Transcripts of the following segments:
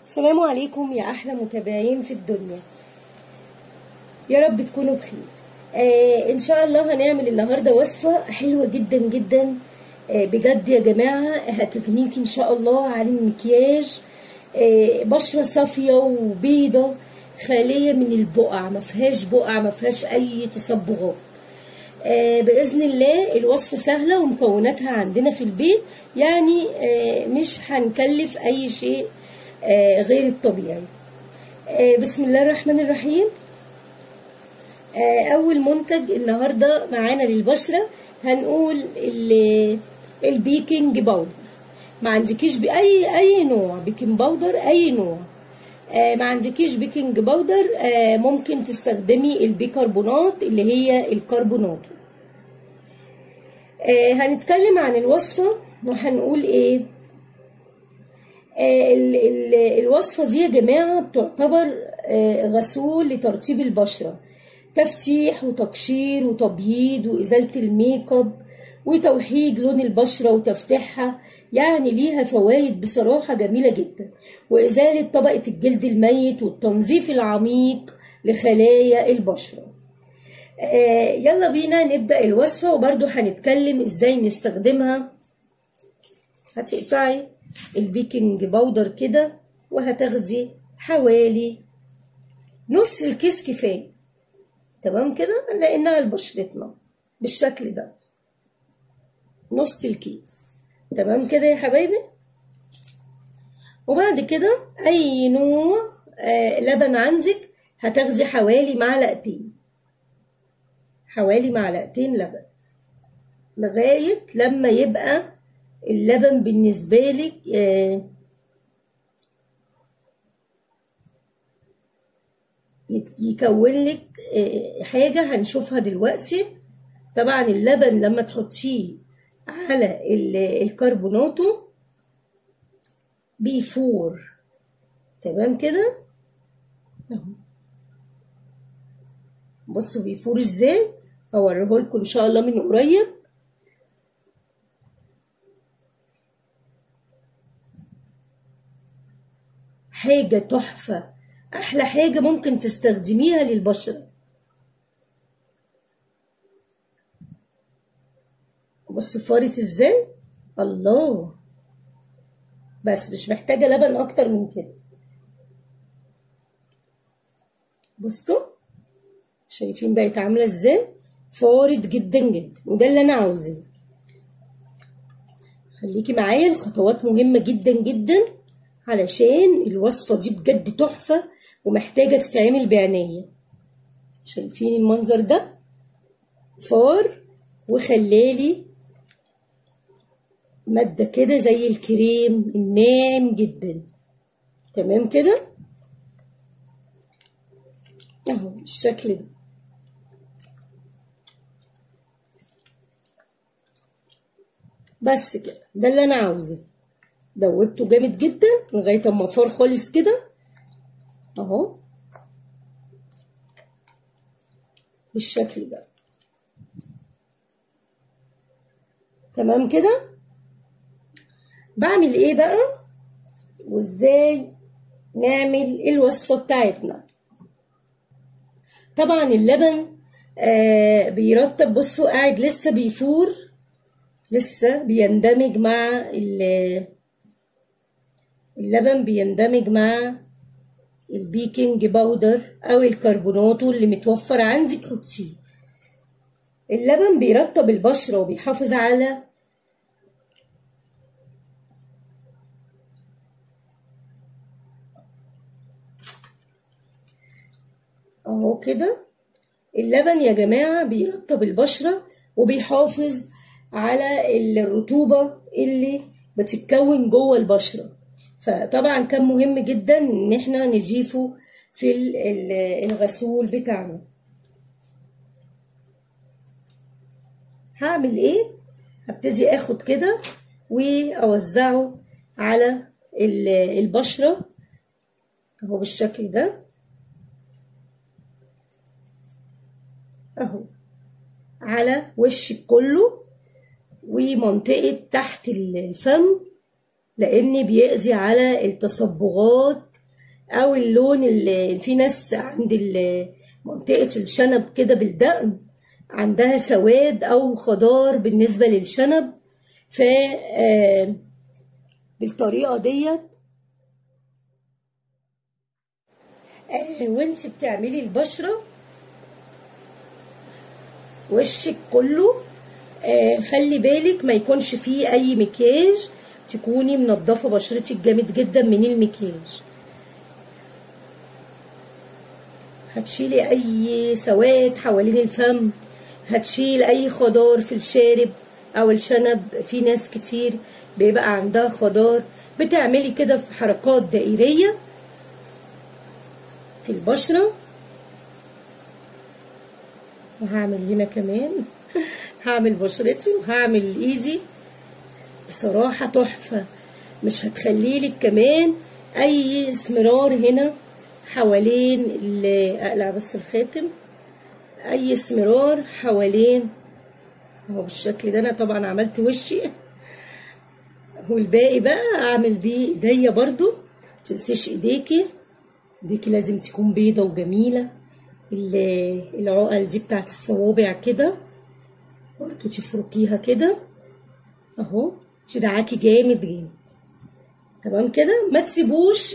السلام عليكم يا احلى متابعين في الدنيا يا رب تكونوا بخير آه ان شاء الله هنعمل النهارده وصفه حلوه جدا جدا آه بجد يا جماعه هتغنيك ان شاء الله عن المكياج آه بشره صافيه وبيضه خاليه من البقع ما فيهاش بقع ما فيهاش اي تصبغات آه باذن الله الوصفه سهله ومكوناتها عندنا في البيت يعني آه مش هنكلف اي شيء آه غير الطبيعي آه بسم الله الرحمن الرحيم آه اول منتج النهارده معانا للبشره هنقول البيكنج باودر ما عندكيش باي اي نوع بيكنج باودر اي نوع آه ما عندكيش بيكنج باودر آه ممكن تستخدمي البيكربونات اللي هي الكربونات آه هنتكلم عن الوصفه وهنقول ايه ال ال الوصفة دي يا جماعة بتعتبر غسول لترطيب البشرة تفتيح وتقشير وتبييض وإزالة الميك اب وتوحيد لون البشرة وتفتيحها يعني ليها فوائد بصراحة جميلة جدا وإزالة طبقة الجلد الميت والتنظيف العميق لخلايا البشرة آه يلا بينا نبدأ الوصفة وبرضو هنتكلم ازاي نستخدمها هتقطعي البيكنج باودر كده وهتاخدي حوالي نص الكيس كفايه تمام كده لانها لبشرتنا بالشكل ده نص الكيس تمام كده يا حبايبي وبعد كده اي نوع آه لبن عندك هتاخدي حوالي معلقتين حوالي معلقتين لبن لغايه لما يبقى اللبن بالنسبة لك آه يكون لك آه حاجة هنشوفها دلوقتي طبعا اللبن لما تحطيه على الكربوناتو بيفور تمام كده بصوا بيفور ازاي هوريهولكم ان شاء الله من قريب حاجة تحفة أحلى حاجة ممكن تستخدميها للبشرة بص فارت ازاي الله بس مش محتاجة لبن أكتر من كده بصوا شايفين بقت عاملة ازاي فارت جدا جدا وده اللي أنا عاوزاه خليكي معايا الخطوات مهمة جدا جدا علشان الوصفة دي بجد تحفة ومحتاجة تتعمل بعناية شايفين المنظر ده فار وخلالي مادة كده زي الكريم الناعم جدا تمام كده اهو بالشكل ده بس كده ده اللي انا عاوزاه دوبته جامد جدا لغايه اما فار خالص كده اهو بالشكل ده تمام كده بعمل ايه بقى وازاي نعمل الوصفه بتاعتنا طبعا اللبن آه بيرطب بصوا قاعد لسه بيفور لسه بيندمج مع اللبن بيندمج مع البيكنج باودر او الكربوناتو اللي متوفر عندك حطيه اللبن بيرطب البشره وبيحافظ على اهو كده اللبن يا جماعه بيرطب البشره وبيحافظ على الرطوبه اللي بتتكون جوه البشره فطبعا كان مهم جدا ان احنا نضيفه في الغسول بتاعنا هعمل ايه هبتدي اخد كده واوزعه على البشرة اهو بالشكل ده اهو على وشك كله ومنطقة تحت الفم لان بيقضي على التصبغات او اللون اللي في ناس عند منطقة الشنب كده بالدقن عندها سواد او خضار بالنسبة للشنب ف بالطريقة ديت وانت بتعملي البشرة وشك كله خلي بالك ما يكونش فيه اي مكياج تكوني منضفة بشرتك جامد جدا من المكياج هتشيلي اي سواد حوالين الفم هتشيل اي خضار في الشارب او الشنب في ناس كتير بيبقى عندها خضار بتعملي كده في حركات دائرية في البشرة وهعمل هنا كمان هعمل بشرتي وهعمل ايدي بصراحة تحفة مش هتخليلك كمان اي اسمرار هنا حوالين اقلع بس الخاتم اي اسمرار حوالين اهو بالشكل ده انا طبعا عملت وشي والباقي بقى اعمل بيه ايديا برضو متنسيش ايديكي ايديكي لازم تكون بيضة وجميلة العقل دي بتاعت الصوابع كده برضو تفركيها كده اهو تدعكي جامد جامد تمام كده ما تسيبوش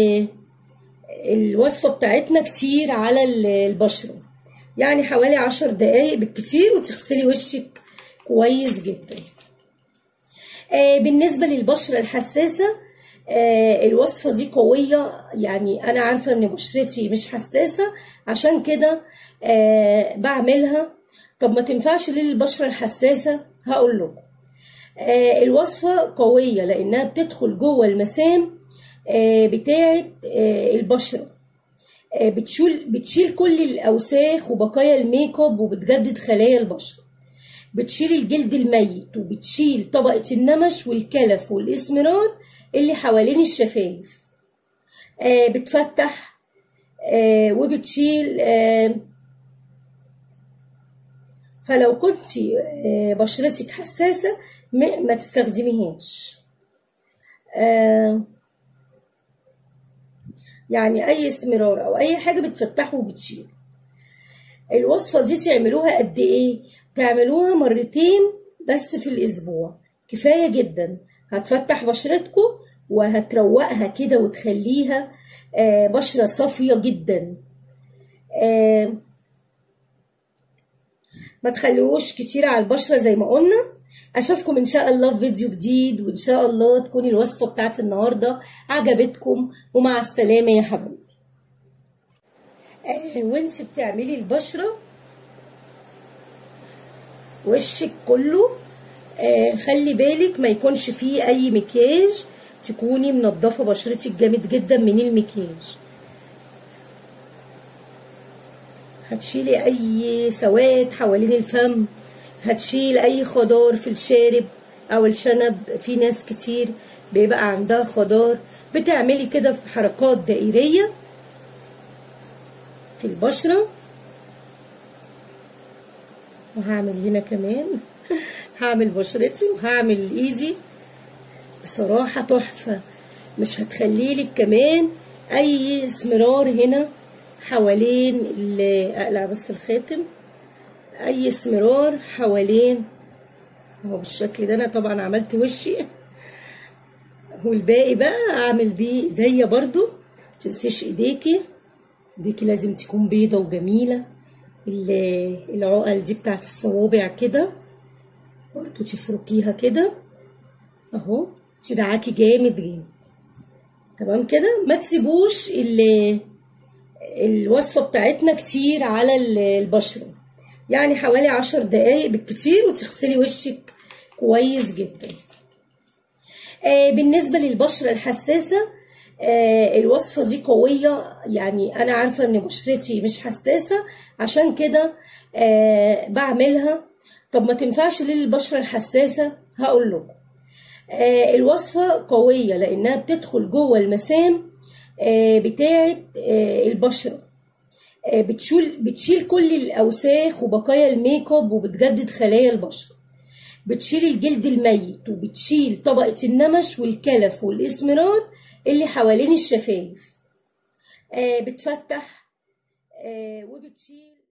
الوصفة بتاعتنا كتير على البشرة يعني حوالي عشر دقايق بالكتير وتغسلي وشك كويس جدا آه بالنسبة للبشرة الحساسة آه الوصفة دي قوية يعني أنا عارفة إن بشرتي مش حساسة عشان كده آه بعملها طب ما تنفعش ليه للبشرة الحساسة هقول لكم آه الوصفة قوية لأنها بتدخل جوه المسام آه بتاعة آه البشرة آه بتشيل بتشيل كل الأوساخ وبقايا الميك اب وبتجدد خلايا البشرة بتشيل الجلد الميت وبتشيل طبقة النمش والكلف والإسمرار اللي حوالين الشفايف آه بتفتح آه وبتشيل آه فلو كنت آه بشرتك حساسة ما تستخدميهاش آه يعني أي اسمرار أو أي حاجة بتفتحه وبتشيل الوصفة دي تعملوها قد إيه؟ تعملوها مرتين بس في الأسبوع كفاية جدا هتفتح بشرتكم وهتروقها كده وتخليها آه بشرة صافية جدا آه ما تخلوش كتير على البشرة زي ما قلنا اشوفكم ان شاء الله في فيديو جديد وان شاء الله تكون الوصفة بتاعت النهاردة عجبتكم ومع السلامة يا حبايبي آه وانت بتعملي البشرة وشك كله آه خلي بالك ما يكونش فيه اي مكياج تكوني منضفة بشرتك جامد جدا من المكياج هتشيلي اي سواد حوالين الفم هتشيل اي خضار في الشارب او الشنب في ناس كتير بيبقى عندها خضار بتعملي كده في حركات دائرية في البشرة وهعمل هنا كمان هعمل بشرتي وهعمل ايدي بصراحة تحفة مش هتخليلك كمان اي اسمرار هنا حوالين اقلع بس الخاتم اي اسمرار حوالين اهو بالشكل ده انا طبعا عملت وشي والباقي بقى اعمل بيه ايديا برضو متنسيش ايديكي ايديكي لازم تكون بيضة وجميلة العقل دي بتاعت الصوابع كده برضو تفركيها كده اهو تدعكي جامد جامد تمام كده ما تسيبوش الوصفة بتاعتنا كتير على البشرة يعني حوالي عشر دقايق بالكتير وتغسلي وشك كويس جدا آه بالنسبة للبشرة الحساسة آه الوصفة دي قوية يعني أنا عارفة إن بشرتي مش حساسة عشان كده آه بعملها طب ما تنفعش ليه للبشرة الحساسة هقول لكم آه الوصفة قوية لأنها بتدخل جوه المسام آه بتاعة آه البشرة آه بتشيل بتشيل كل الأوساخ وبقايا الميك اب وبتجدد خلايا البشرة بتشيل الجلد الميت وبتشيل طبقة النمش والكلف والإسمرار اللي حوالين الشفايف آه، بتفتح آه، وبتشيل